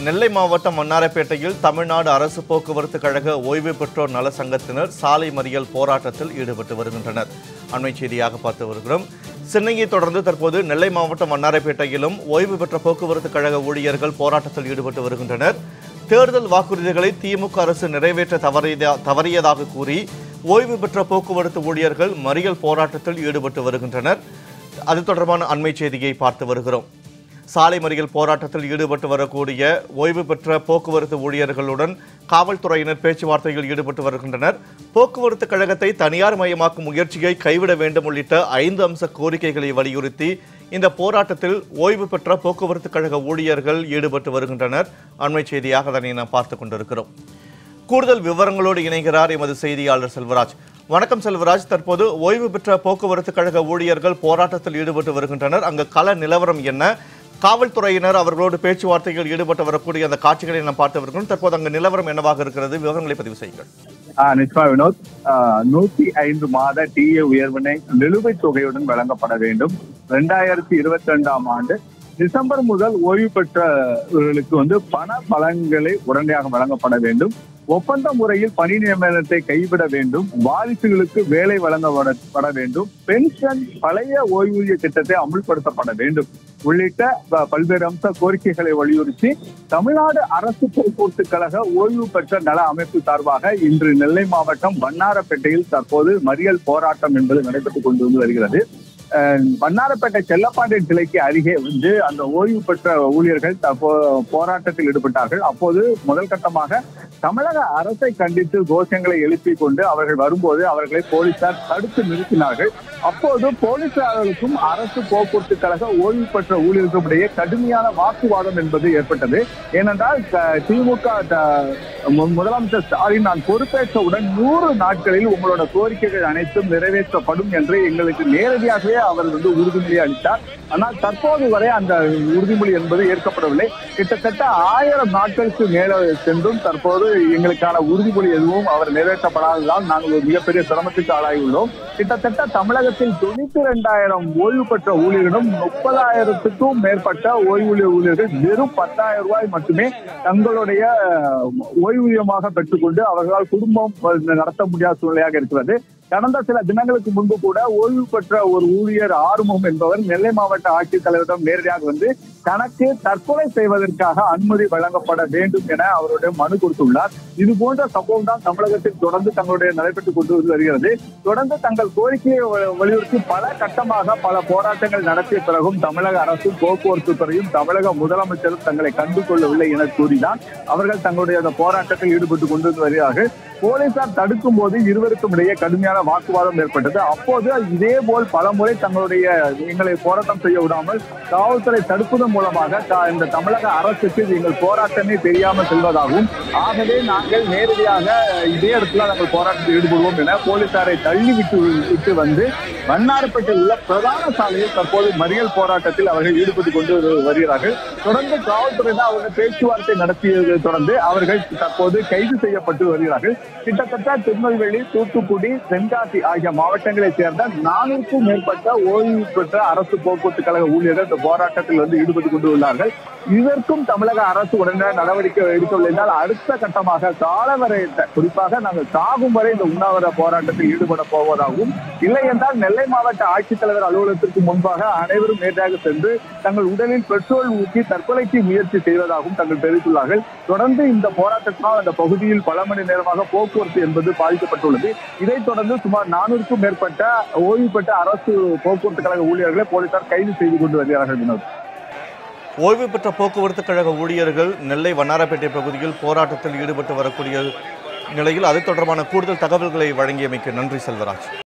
நெல்லை மாவட்டம் மன்னாரப்பேட்டையில் தமிழ்நாடு அரசு போக்குவரத்து கழக ஓய்வு பெற்றோர் நல சங்கத்தினர் சாலை மறியல் போராட்டத்தில் ஈடுபட்டு வருகின்றனர் அண்மை செய்தியாக பார்த்து வருகிறோம் சென்னையை தொடர்ந்து தற்போது நெல்லை மாவட்டம் மன்னாரப்பேட்டையிலும் ஓய்வு பெற்ற போக்குவரத்து கழக ஊழியர்கள் போராட்டத்தில் ஈடுபட்டு வருகின்றனர் தேர்தல் வாக்குறுதிகளை திமுக அரசு நிறைவேற்ற தவறியதா தவறியதாக கூறி ஓய்வு பெற்ற போக்குவரத்து ஊழியர்கள் மறியல் போராட்டத்தில் ஈடுபட்டு வருகின்றனர் அது தொடர்பான அண்மை செய்தியை பார்த்து வருகிறோம் சாலை மறியல் போராட்டத்தில் ஈடுபட்டு வரக்கூடிய ஓய்வு பெற்ற போக்குவரத்து ஊழியர்களுடன் காவல்துறையினர் பேச்சுவார்த்தையில் ஈடுபட்டு வருகின்றனர் போக்குவரத்து கழகத்தை தனியார் மயமாக்கும் முயற்சியை கைவிட வேண்டும் உள்ளிட்ட ஐந்து அம்ச கோரிக்கைகளை வலியுறுத்தி இந்த போராட்டத்தில் ஓய்வு பெற்ற போக்குவரத்து கழக ஊழியர்கள் ஈடுபட்டு வருகின்றனர் அண்மை செய்தியாக அதனை நாம் பார்த்து கொண்டிருக்கிறோம் கூடுதல் விவரங்களோடு இணைகிறார் எமது செய்தியாளர் செல்வராஜ் வணக்கம் செல்வராஜ் தற்போது ஓய்வு பெற்ற போக்குவரத்து கழக ஊழியர்கள் போராட்டத்தில் ஈடுபட்டு வருகின்றனர் அங்கு கள நிலவரம் என்ன காவல்துறையினர் அவர்களோடு பேச்சுவார்த்தையில் ஈடுபட்டு வரக்கூடிய அந்த காட்சிகளை நாம் பார்த்து வருகிறோம் தற்போது அங்கு நிலவரம் என்னவாக இருக்கிறது விவரங்களை பதிவு செய்யுங்கள் ஆஹ் நிச்சயமா வினோத் ஆஹ் நூத்தி ஐந்து மாத டிஏ உயர்வினை நிலுவைத் தொகையுடன் வழங்கப்பட வேண்டும் ரெண்டாயிரத்தி இருபத்தி ரெண்டாம் ஆண்டு டிசம்பர் முதல் ஓய்வு பெற்றவர்களுக்கு வந்து பண பலன்களை உடனடியாக வழங்கப்பட வேண்டும் ஒப்பந்த முறையில் பணி நியமனத்தை கைவிட வேண்டும் வாரிசுகளுக்கு வேலை வழங்கப்பட வேண்டும் பென்ஷன் பழைய ஓய்வூதிய திட்டத்தை அமுல்படுத்தப்பட வேண்டும் உள்ளிட்ட ப- பல்வேறு அம்ச கோரிக்கைகளை வலியுறுத்தி தமிழ்நாடு அரசு போக்குவரத்து கழக ஓய்வு பெற்ற நல அமைப்பு சார்பாக இன்று நெல்லை மாவட்டம் வண்ணாரப்பேட்டையில் தற்போது மறியல் போராட்டம் என்பது நடைபெற்றுக் கொண்டு வந்து வருகிறது அஹ் வண்ணாரப்பேட்டை செல்லப்பாண்டியன் சிலைக்கு அருகே வந்து அந்த ஓய்வு பெற்ற ஊழியர்கள் தற்போ போராட்டத்தில் ஈடுபட்டார்கள் அப்போது முதல் கட்டமாக தமிழக அரசை கண்டித்து கோஷங்களை எழுப்பிக் கொண்டு அவர்கள் வரும்போது அவர்களை போலீசார் தடுத்து நிறுத்தினார்கள் அப்போது போலீசார்களுக்கும் அரசு போக்குவரத்து கழக ஓய்வு பெற்ற ஊழியர்களுக்கும் இடையே கடுமையான வாக்குவாதம் என்பது ஏற்பட்டது ஏனென்றால் க- திமுக த- மு- முதலமைச்சர் ஸ்டாலின் நான் பொறுப்பேற்றவுடன் நூறு நாட்களில் உங்களோட கோரிக்கைகள் அனைத்தும் நிறைவேற்றப்படும் என்று எங்களுக்கு நேரடியாகவே அவர் வந்து உறுதிமொழி அளித்தார் ஆனால் தற்போது வரை அந்த உறுதிமொழி என்பது ஏற்கப்படவில்லை கிட்டத்தட்ட ஆயிரம் நாட்களுக்கு மேல சென்றும் தற்போது எங்களுக்கான உறுதிமொழி எதுவும் அவர் நிறைவேற்றப்படாததால் நாங்கள் ஒரு மிகப்பெரிய சிரமத்துக்கு ஆளாகியுள்ளோம் கிட்டத்தட்ட தமிழகத்தில் தொண்ணூத்தி இரண்டாயிரம் ஓய்வு பெற்ற ஊழியர்களும் முப்பதாயிரத்துக்கும் மேற்பட்ட ஓய்வூதிய ஊழியர்கள் வெறும் பத்தாயிரம் ரூபாய் மட்டுமே தங்களுடைய அஹ், ஓய்வூதியமாக பெற்றுக்கொண்டு அவர்களால் குடும்பம் அஹ், நடத்த முடியாத சூழ்நிலையாக இருக்கிறது கடந்த சில தினங்களுக்கு முன்பு கூட ஓய்வு பெற்ற ஒரு ஊழியர் ஆறுமுகம் என்பவர் நெல்லை மாவட்ட ஆட்சித்தலைவரிடம் நேரடியாக வந்து தனக்கு தற்கொலை செய்வதற்காக அனுமதி வழங்கப்பட வேண்டும் என அவருடைய மனு கொடுத்துள்ளார் இது போன்ற சம்பவம் தான் தமிழகத்தில் தொடர்ந்து தங்களுடைய நடைபெற்றுக் கொண்டு வந்து வருகிறது தொடர்ந்து தங்கள் கோரிக்கையை வ- வலியுறுத்தி பல கட்டமாக பல போராட்டங்கள் நடத்திய பிறகும் தமிழக அரசு போக்குவரத்து துறையும் தமிழக முதலமைச்சரும் தங்களை கண்டு கொள்ளவில்லை என கூறிதான் அவர்கள் தங்களுடைய அந்த போராட்டத்தில் ஈடுபட்டு கொண்டு வந்து வருகிறார்கள் போலீசார் தடுக்கும் போது இருவருக்கும் இடையே கடுமையான வாக்குவாதம் ஏற்பட்டது அப்போது இதே போல் பலமுறை தங்களுடைய எங்களை போராட்டம் செய்ய விடாமல் காவல்துறை தடுப்பதன் மூலமாக த- இந்த தமிழக அரசுக்கு எங்கள் போராட்டமே தெரியாமல் செல்வதாகவும் ஆகவே நாங்கள் நேரடியாக இதே இடத்துல நாங்கள் போராட்டத்தில் ஈடுபடுவோம் என போலீசாரை தள்ளி விட்டு விட்டு வந்து வண்ணாரப்பேட்டை உள்ள பிரதான சாலையில் தற்போது மறியல் போராட்டத்தில் அவர்கள் ஈடுபட்டு கொண்டு வரு- வருகிறார்கள் தொடர்ந்து காவல்துறையினர் அவர்கள் பேச்சுவார்த்தை நடத்தியதை தொடர்ந்து அவர்கள் தற்போது கைது செய்யப்பட்டு வருகிறார்கள் கிட்டத்தட்ட திருநெல்வேலி தூத்துக்குடி தென்காசி ஆகிய மாவட்டங்களைச் சேர்ந்த நானூறுக்கும் மேற்பட்ட ஓய்வு பெற்ற அரசு போக்குவரத்து கழக ஊழியர்கள் இந்த போராட்டத்தில் வந்து ஈடுபட்டு கொண்டு உள்ளார்கள் இதற்கும் தமிழக அரசு உடனடியாக நடவடிக்கை எடுக்கவில்லை என்றால் அடுத்த கட்டமாக காலவரை குறிப்பாக நாங்கள் சாகும் வரை இந்த உண்ணாவிர போராட்டத்தில் ஈடுபட போவதாகவும் இல்லை என்றால் நெல்லை மாவட்ட ஆட்சித்தலைவர் அலுவலகத்திற்கு முன்பாக அனைவரும் நேராக சென்று தங்கள் உடலில் பெட்ரோல் ஊற்றி தற்கொலைக்கு முயற்சி செய்வதாகவும் தங்கள் தெரிவித்துள்ளார்கள் தொடர்ந்து இந்த போராட்டத்தினால் அந்த பகுதியில் பல மணி நேரமாக போக்குவரத்து என்பது பாதிக்கப்பட்டுள்ளது இதைத் தொடர்ந்து சுமார் நானூறுக்கும் மேற்பட்ட ஓய்வு பெற்ற அரசு போக்குவரத்து கழக ஊழியர்களை போலீசார் கைது செய்து கொண்டு வருகிறார்கள் வினோத் ஓய்வு பெற்ற போக்குவரத்து கழக ஊழியர்கள் நெல்லை வண்ணாரப்பேட்டை பகுதியில் போராட்டத்தில் ஈடுபட்டு வரக்கூடிய நிலையில் அது தொடர்பான கூடுதல் தகவல்களை வழங்கியமைக்கு நன்றி செல்வராஜ்